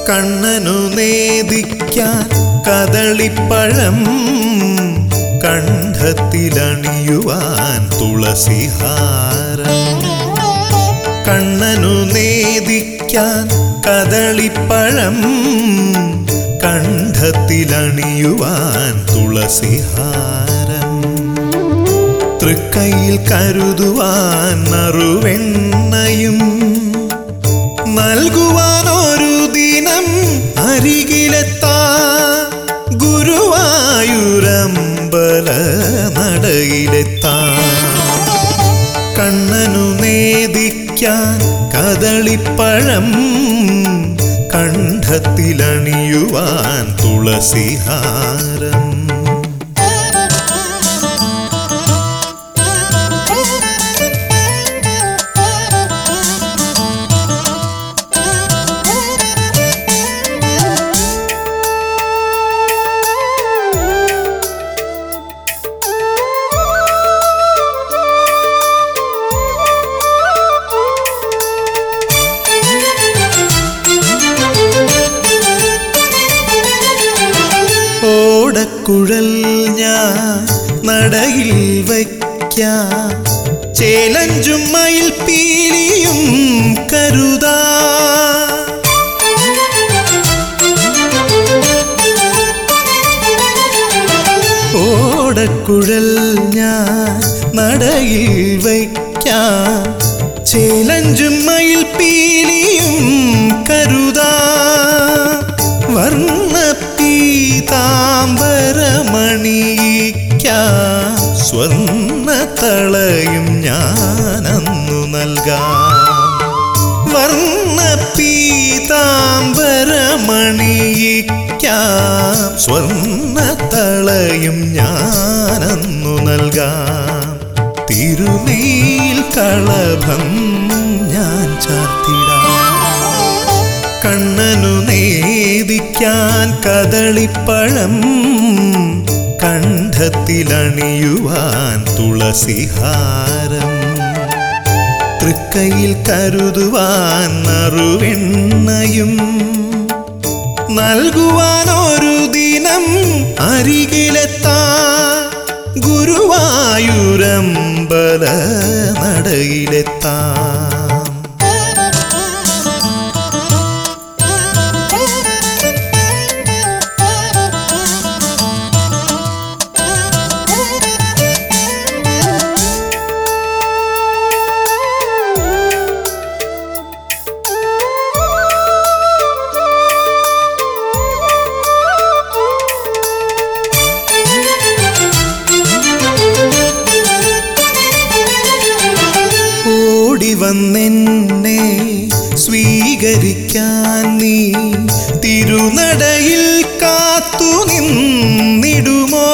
കണ്ണനു നേദിക്കാൻ കദളിപ്പഴം കണ്ഠത്തിലണിയുവാൻ തുളസിഹാരം കണ്ണനു നേദിക്കാൻ കദളിപ്പഴം കണ്ഠത്തിലണിയുവാൻ തുളസിഹാരം തൃക്കൈയിൽ കരുതുവാൻ നറുവെണ്ണയും നൽകുവാൻ ഒരു ദിനം അരികിലെത്താ ഗുരുവായൂരമ്പല നടയിലെത്താ കണ്ണനു നേദിക്കാൻ കദളിപ്പഴം കണ്ഠത്തിലണിയുവാൻ തുളസിഹാരം ഓടക്കുഴൽ ഞാൻ നടയിൽ വയ്ക്കാം ചേലഞ്ചും മയിൽ പീലിയും കരുതാ ഓടക്കുഴൽ ഞാൻ നടയിൽ വയ്ക്കാം ചേലഞ്ചും മയിൽ പീലിയും കരുതാ വർണ്ണപ്പീതാംബരമണിയിക്കാം സ്വർണ്ണ തളയും ഞാനന്നു നൽകാം വർണ്ണപ്പീതാംബരമണിയിക്കാം സ്വർണ്ണ തളയും ഞാനന്നു നൽകാം തിരുമേൽ കളഭം ഞാൻ ചാർത്തിടാം കണ്ണനു നേദിക്കാൻ കദളിപ്പഴം കണ്ഠത്തിലണിയുവാൻ തുളസിഹാരം തൃക്കൈയിൽ കരുതുവാൻ നറുവെണ്ണയും നൽകുവാൻ ഒരു ദിനം അരികിലെത്താ ഗുരുവായൂരമ്പല നടയിലെത്താം ഓടി വന്നെന്നെ സ്വീകരിക്കാൻ നീ തിരുനടയിൽ കാത്തു നിന്നിടുമോ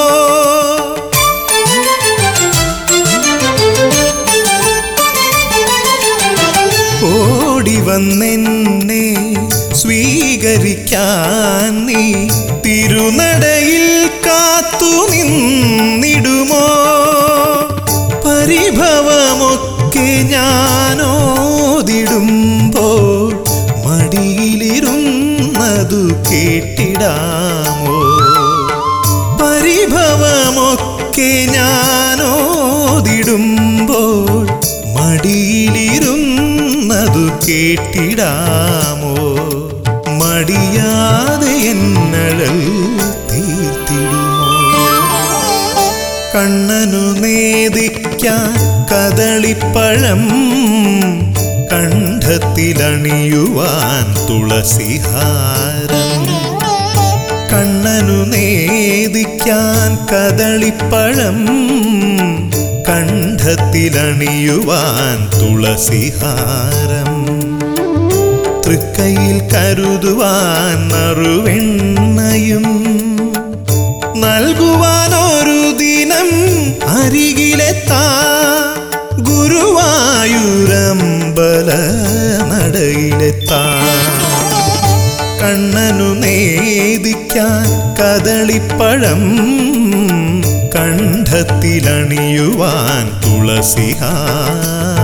ഓടി വന്നെന്നെ സ്വീകരിക്കാൻ നീ തിരുനടയിൽ കാത്തു നിന്നിടുമോ പരിഭവമൊക്കെ ഞാനോതിടുമ്പോൾ മടിയിലിരുന്നതു കേട്ടിടാമോ പരിഭവമൊക്കെ ഞാനോതിടുമ്പോൾ മടിയിലിരുന്നതു കേട്ടിടാമോ മടിയാതെ എന്നഴൽ തീർത്തിടുമോ കണ്ണനു നേദിക്കാൻ കദളിപ്പഴം കണ്ഠത്തിലണിയുവാൻ തുളസിഹാരം കണ്ണനു നേദിക്കാൻ കദളിപ്പഴം കണ്ഠത്തിലണിയുവാൻ തുളസിഹാരം തൃക്കൈയിൽ കരുതുവാൻ നറുവെണ്ണയും നൽകുവാൻ ഒരു ദിനം അരികിലെത്താ ഗുരുവായൂരമ്പല നടയിലെത്താ കണ്ണനു നേദിക്കാൻ കദളിപ്പഴം കണ്ഠത്തിലണിയുവാൻ തുളസിഹാരം